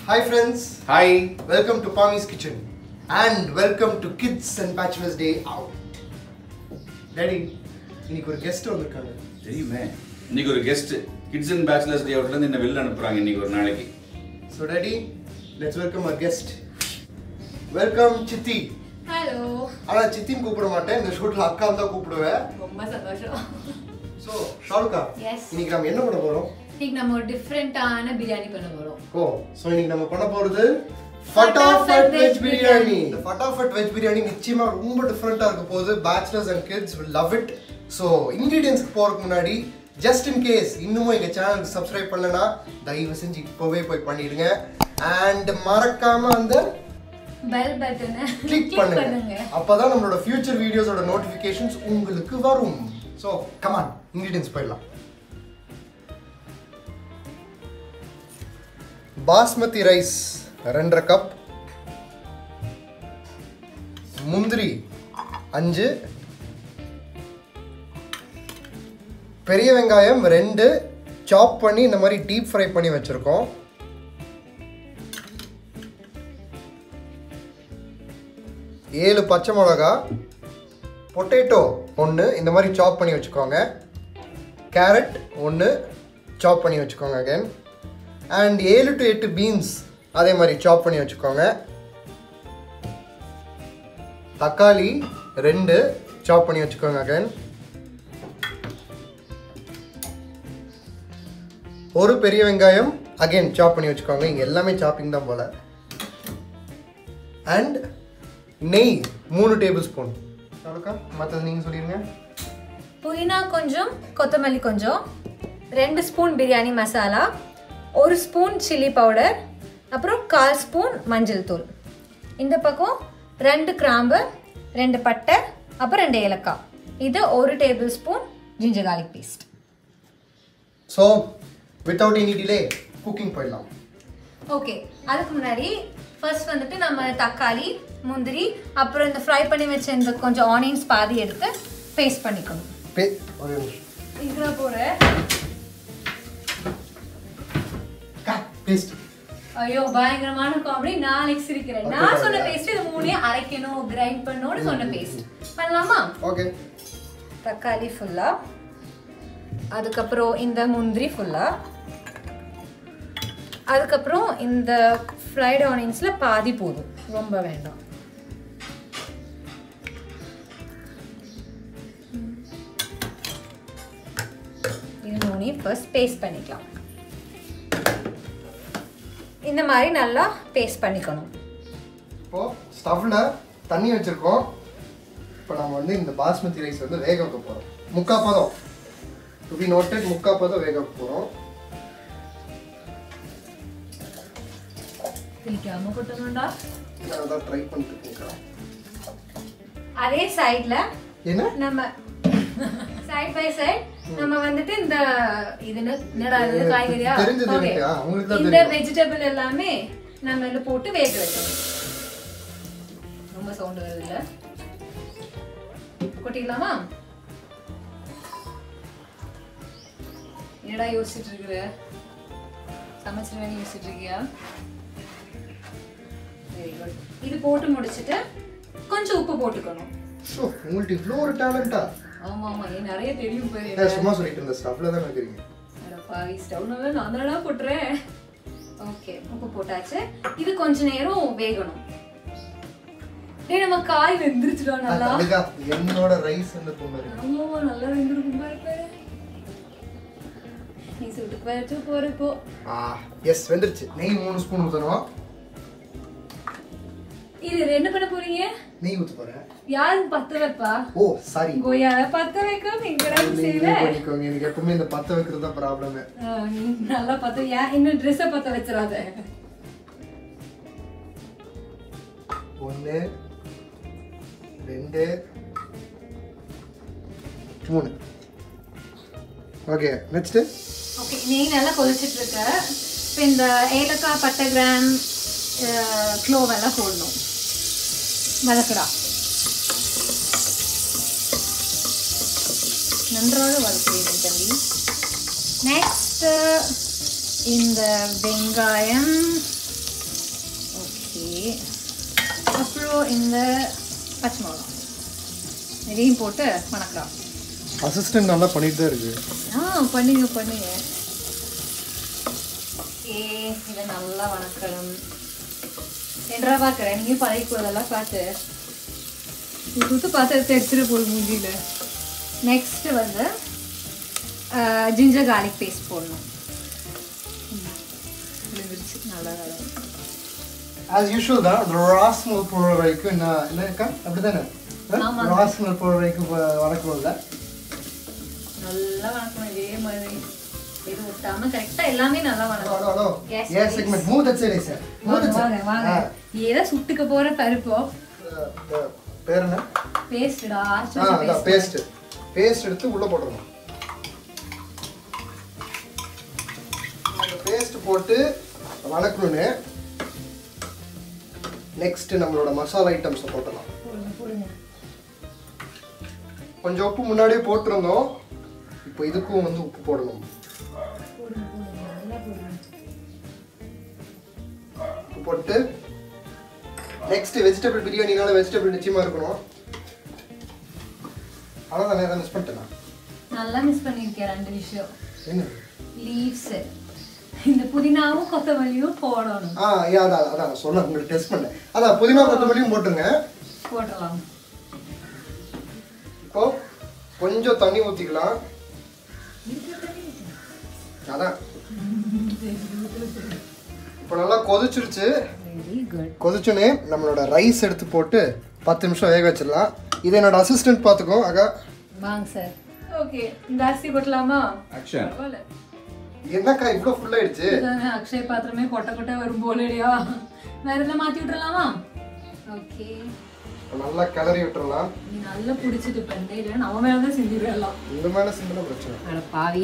Hi friends, hi welcome to Pami's Kitchen and welcome to Kids and Bachelor's Day Out. Daddy, இன்னைக்கு ஒரு guest வந்திருக்காங்க தெரியுமே இன்னைக்கு ஒரு guest kids and bachelors day அவுட்ல இருந்து என்ன வெளில அனுப்புறாங்க இன்னைக்கு ஒரு நாளைக்கு so daddy let's welcome our guest welcome சித்தி ஹலோ ஆனா சித்தின்னு கூப்பிட மாட்டேன் இந்த ஷூட்ல அக்கா தான் கூப்பிடுவேன் ரொம்ப சந்தோஷம் ஸோ ஷாருக்கா Yes. இன்னைக்கு நம்ம என்ன பண்ண போறோம் இன்னைக்கு நம்ம ஒரு டிஃப்ரெண்டான பிரியாணி பண்ண போறோம் ஓ ஸோ இன்னைக்கு நம்ம பண்ண போறது ஃபட்டாஃபட் ஃபட்டாஃபட் veg வெஜ் பிரியாணி biryani. இந்த ஃபட்டாஃபட் வெஜ் பிரியாணி நிச்சயமா ரொம்ப டிஃப்ரெண்டா இருக்க போகுது bachelors and kids will love it so இன்கிரீடியன்ஸ்க்கு போறதுக்கு முன்னாடி ஜஸ்ட் இன் கேஸ் இன்னமும் எங்க சேனலுக்கு சப்ஸ்கிரைப் பண்ணலனா தயவு செஞ்சு இப்போவே போய் பண்ணிடுங்க அண்ட் மறக்காம அந்த பெல் பட்டனை கிளிக் பண்ணுங்க அப்பதான் நம்மளோட ஃபியூச்சர் வீடியோஸோட நோட்டிஃபிகேஷன்ஸ் உங்களுக்கு வரும் ஸோ கமான் இன்கிரீடியன்ஸ் போயிடலாம் பாஸ்மதி ரைஸ் ரெண்டரை கப் முந்திரி அஞ்சு பெரிய வெங்காயம் ரெண்டு சாப் பண்ணி இந்த மாதிரி டீப் ஃப்ரை பண்ணி வச்சுருக்கோம் ஏழு பச்சை மிளகா பொட்டேட்டோ ஒன்று இந்த மாதிரி சாப் பண்ணி வச்சுக்கோங்க கேரட் ஒன்று சாப் பண்ணி வச்சுக்கோங்க அகைன் அண்ட் ஏழு டு எட்டு பீன்ஸ் அதே மாதிரி சாப் பண்ணி வச்சுக்கோங்க தக்காளி ரெண்டு சாப் பண்ணி வச்சுக்கோங்க அகைன் ஒரு பெரிய வெங்காயம் அகைன் சாப் பண்ணி வச்சுக்கோங்க இங்கே எல்லாமே சாப்பிங் தான் போல அண்ட் நெய் மூணு டேபிள் ஸ்பூன் அவ்வளோக்கா மற்றது நீங்கள் சொல்லிடுங்க புதினா கொஞ்சம் கொத்தமல்லி கொஞ்சம் ரெண்டு ஸ்பூன் பிரியாணி மசாலா ஒரு ஸ்பூன் சில்லி பவுடர் அப்புறம் கால் ஸ்பூன் மஞ்சள் தூள் இந்த பக்கம் ரெண்டு கிராம்பு ரெண்டு பட்டை அப்புறம் ரெண்டு ஏலக்காய் இது ஒரு tablespoon ginger garlic paste so without any delay cooking போயிடலாம் ஓகே அதுக்கு முன்னாடி ஃபர்ஸ்ட் வந்துட்டு நம்ம தக்காளி முந்திரி அப்புறம் இந்த ஃப்ரை பண்ணி வச்ச இந்த கொஞ்சம் ஆனியன்ஸ் பாதி எடுத்து பேஸ்ட் பண்ணிக்கணும் பே ஒரு நிமிஷம் இதில் போகிற பேஸ்ட் ஐயோ பயங்கரமான காமெடி நாளைக்கு சிரிக்கிறேன் நான் சொன்ன பேஸ்ட் இது மூணையும் அரைக்கணும் கிரைண்ட் பண்ணணும்னு சொன்ன பேஸ்ட் பண்ணலாமா ஓகே தக்காளி ஃபுல்லா அதுக்கப்புறம் இந்த முந்திரி ஃபுல்லா அதுக்கப்புறம் இந்த ஃப்ரைட் ஆனியன்ஸ்ல பாதி போதும் ரொம்ப வேண்டாம் இது மூணையும் ஃபர்ஸ்ட் பேஸ்ட் பண்ணிக்கலாம் இந்த மாதிரி நல்லா பேஸ்ட் பண்ணிக்கணும் இப்போ ஸ்டவ்ல தண்ணி வச்சிருக்கோம் இப்போ நம்ம வந்து இந்த பாஸ்மதி ரைஸ் வந்து வேக வைக்க போகிறோம் முக்கா பதம் டு பி நோட்டட் முக்கா பதம் வேக வைக்க போகிறோம் பிடிக்காம கொட்டணும்டா நான் அதான் ட்ரை பண்ணிட்டு இருக்கேன் அதே சைடுல என்ன நம்ம சைடு பை சைடு நம்ம வந்துட்டு இந்த இது என்ன- என்னடா இது காய்கறியா தெரிஞ்சது Okay. எனக்கு, ஆ, உங்களுக்கு தான் இந்த தெரியும். வெஜிடபிள் எல்லாமே நம்ம இதுல போட்டு வேக வைக்கணும் ரொம்ப சவுண்ட் வருது இல்ல கொட்டிக்கலாமா என்னடா யோசிச்சுட்டு இருக்கிற சமைச்சிருவேன்னு யோசிச்சுட்டு இருக்கியா வெரி குட் இது போட்டு முடிச்சிட்டு கொஞ்சம் உப்பு போட்டுக்கணும் ஸோ உங்கள்ட்ட இவ்வளோ ஒரு டேலண்டா ஆமா ஆமா ஏன் நிறைய தெரியும் பாரு சும்மா சொல்லிட்டு இருந்த ஸ்டவ்ல தான் வைக்கிறீங்க பாவி ஸ்டவ்னால நான் தானடா போட்டுறேன் ஓகே உப்பு போட்டாச்சு இது கொஞ்ச நேரம் வேகணும் டேய் நம்ம காய் வெந்துருச்சுடா நல்லா அதுக்கா என்னோட ரைஸ் வந்து பொண்ணு ஆமாமா நல்லா வெந்திருக்கும் பாரு பாரு நீ சுட்டுக்கு வச்சு போற இப்போ ஆ எஸ் வெந்துருச்சு நெய் மூணு ஸ்பூன் ஊற்றணும் இது என்ன பண்ண போறீங்க நெய் ஊற்ற போகிறேன் யாருக்கு பத்த வைப்பா ஓ சாரி கொய்யால பத்த வைக்க நீங்கடா செய்யல பண்ணிக்கோங்க எனக்கு எப்பவுமே இந்த பத்த வைக்கிறது தான் ப்ராப்ளமே ஆ, நீ நல்லா பத்த ஏன் இன்னும் ட்ரெஸ்ஸை பத்த வச்சிடாத ஒன்று ரெண்டு மூணு ஓகே நெக்ஸ்ட்டு ஓகே நெய் நல்லா கொதிச்சிட்டு இருக்க இப்போ இந்த ஏலக்காய் பட்டை கிராம் க்ளோவ் எல்லாம் போடணும் வதக்குடா நன்றாக வதக்குறீங்க தம்பி நெக்ஸ்ட் இந்த வெங்காயம் அப்புறம் இந்த பச்சை மிளகா இதையும் போட்டு வணக்கலாம் அசிஸ்டன்ட் நல்லா பண்ணிட்டு தான் இருக்கு ஆ பண்ணுங்க பண்ணுங்க ஏ இதை நல்லா வணக்கணும் என்றா பார்க்குறேன் நீயும் பழகிக்கோ அதெல்லாம் பார்த்து சுத்து பார்த்து எடுத்துட்டு போய் மூஞ்சியில் நெக்ஸ்ட் வந்து ஜிஞ்சர் garlic பேஸ்ட் போடணும் ம். விழுந்துருச்சு நல்லா நல்லா ஆஸ் யூஷுவல் தான் அந்த ராஸ்மல் போடுற வரைக்கும் என்ன என்ன இருக்கா அப்படிதானே ஆமா. ராஸ்மல் போடுற வரைக்கும் வ- வணக்கம்ல நல்லா வணக்கணும் இதே மாதிரி இது விட்டாம கரெக்டா எல்லாமே நல்லா ஹலோ ஹலோ வணக்கணும் Yes, a please. Segment move that side sir move வாங்க தட் வாங்க வாங்க ஏதோ சுட்டுக்க போற பருப்போ பேர் என்ன பேஸ்டா ஆ அதான் பேஸ்ட் பேஸ்ட் எடுத்து உள்ள போட்டுறணும் அந்த பேஸ்ட் போட்டு வணக்கணும்னு நெக்ஸ்ட் நம்மளோட மசாலா ஐட்டம்ஸை போட்டுடலாம் போடுங்க போடுங்க கொஞ்சம் உப்பு முன்னாடியே போட்டிருந்தோம் இப்போ இதுக்கும் வந்து உப்பு போடணும் போடுங்க போடுங்க நல்லா போடுங்க உப்பு போட்டு நெக்ஸ்ட் வெஜிடபிள் பிரியாணினால வெஜிடபிள் நிச்சயமா இருக்கணும் அவ்வளோதானே எதாவது மிஸ் பண்ணிட்டேனா நல்லா மிஸ் பண்ணிருக்கேன் ரெண்டு விஷயம் என்ன லீவ்ஸ் இந்த புதினாவும் கொத்தமல்லியும் போடணும் ஆ ஏ அதான் அதான் நான் சொன்னேன் உங்களுக்கு டெஸ்ட் பண்ணேன் அதான் புதினா கொத்தமல்லியும் போட்டுருங்க போடலாம் இப்போ கொஞ்சம் தண்ணி ஊற்றிக்கலாம் அதான் இப்போ நல்லா கொதிச்சிருச்சு வெரி குட் கொதிச்சோன்னே நம்மளோட ரைஸ் எடுத்து போட்டு பத்து நிமிஷம் வேக வச்சிடலாம் இதை என்னோட அசிஸ்டன்ட் பார்த்துக்கோ அக்கா வாங்க சார் ஓகே இந்த அரிசி கொட்டலாமா ஆக்ஷன் பரவாயில்ல என்னக்கா இவ்வளோ ஃபுல்லாயிடுச்சு இதானே அக்ஷய் பாத்திரமே கொட்டை கொட்டை வரும் போலடியா வேற எல்லாம் மாத்தி விட்டுறலாமா ஓகே இப்போ நல்லா கிளறி விட்டுறலாம் நீ நல்லா பிடிச்சிட்டு பண்ணு இல்லை நம்ம மேல தான் செஞ்சிடலாம் இந்த மேலே சிம்பிளாக பிரச்சனை அட பாவி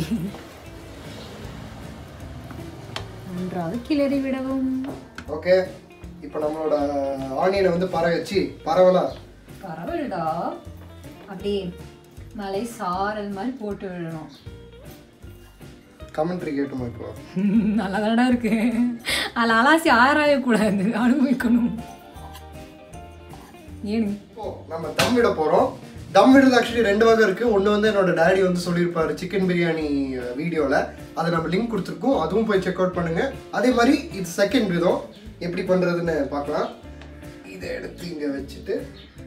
நன்றாக கிளறி விடவும் ஓகே இப்போ நம்மளோட ஆனியனை வந்து பற வச்சு பரவலா பரவாயில்லடா அப்படியே மலை சாரல் மாதிரி போட்டு விடணும் கமெண்ட்ரி கேட்டுமா இப்போ நல்லா தானடா இருக்கு அதில் அலாசி ஆராயக்கூடாது அனுபவிக்கணும் ஏனு இப்போ நம்ம தம் விட போகிறோம் தம் விடுறது ஆக்சுவலி ரெண்டு வகை இருக்குது ஒன்று வந்து என்னோட டேடி வந்து சொல்லியிருப்பாரு சிக்கன் பிரியாணி வீடியோவில் அதை நம்ம லிங்க் கொடுத்துருக்கோம் அதுவும் போய் செக் அவுட் பண்ணுங்கள் அதே மாதிரி இது செகண்ட் விதம் எப்படி பண்ணுறதுன்னு பார்க்கலாம் இதை எடுத்து இங்கே வச்சுட்டு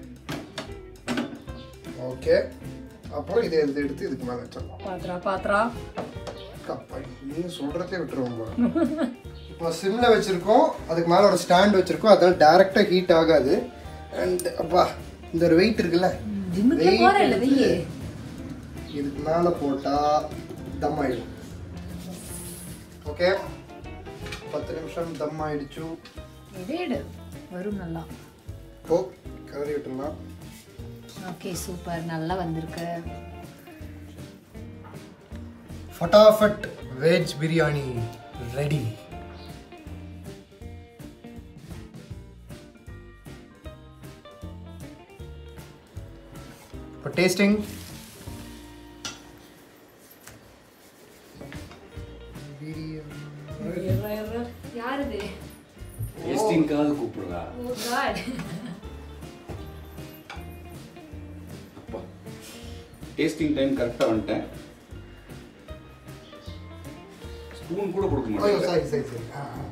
ஓகே அப்புறம் இதை எடுத்து எடுத்து இதுக்கு மேலே வச்சிடலாம் பாத்ரா பாத்ரா கப்பாடி நீ சொல்கிறதே விட்டுருவோம் போல. இப்போ சிம்மில் வச்சுருக்கோம் அதுக்கு மேலே ஒரு ஸ்டாண்ட் வச்சுருக்கோம் அதனால டேரெக்டாக ஹீட் ஆகாது அண்ட் அப்பா இந்த ஒரு வெயிட் இருக்குல்ல ஜிம்முக்கு போற இல்லை வெய்யே இதுக்கு மேலே போட்டால் தம் ஆயிடும் ஓகே பத்து நிமிஷம் தம் ஆயிடுச்சு எடு வரும் நல்லா இப்போ கறி விட்டுடலாம் ஓகே சூப்பர் நல்லா வந்திருக்கு ஃபட்டாஃபட் வெஜ் பிரியாணி ரெடி இப்போ டேஸ்டிங் யார் இது டேஸ்டிங்காவது கூப்பிடுறா ஓ காட் அப்பா டேஸ்டிங் டைம் கரெக்டாக வந்துட்டேன் ஸ்பூன் கூட கொடுக்க ஐயோ மாட்டேன் சரி சரி சரி ஆ, ஆ.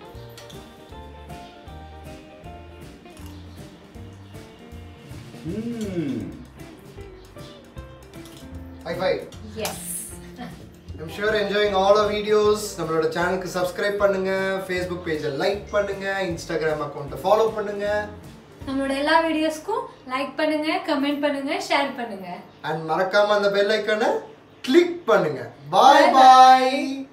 High five yes I'm sure enjoying all our videos நம்மளோட சேனலுக்கு சப்ஸ்கிரைப் பண்ணுங்க ஃபேஸ்புக் பேஜை லைக் பண்ணுங்க இன்ஸ்டாகிராம் அக்கௌண்ட்டை ஃபாலோ பண்ணுங்க நம்மளோட எல்லா வீடியோஸ்க்கும் லைக் பண்ணுங்க கமெண்ட் பண்ணுங்க ஷேர் பண்ணுங்க அண்ட் மறக்காம அந்த பெல் ஐக்கானை கிளிக் பண்ணுங்க பாய் பாய்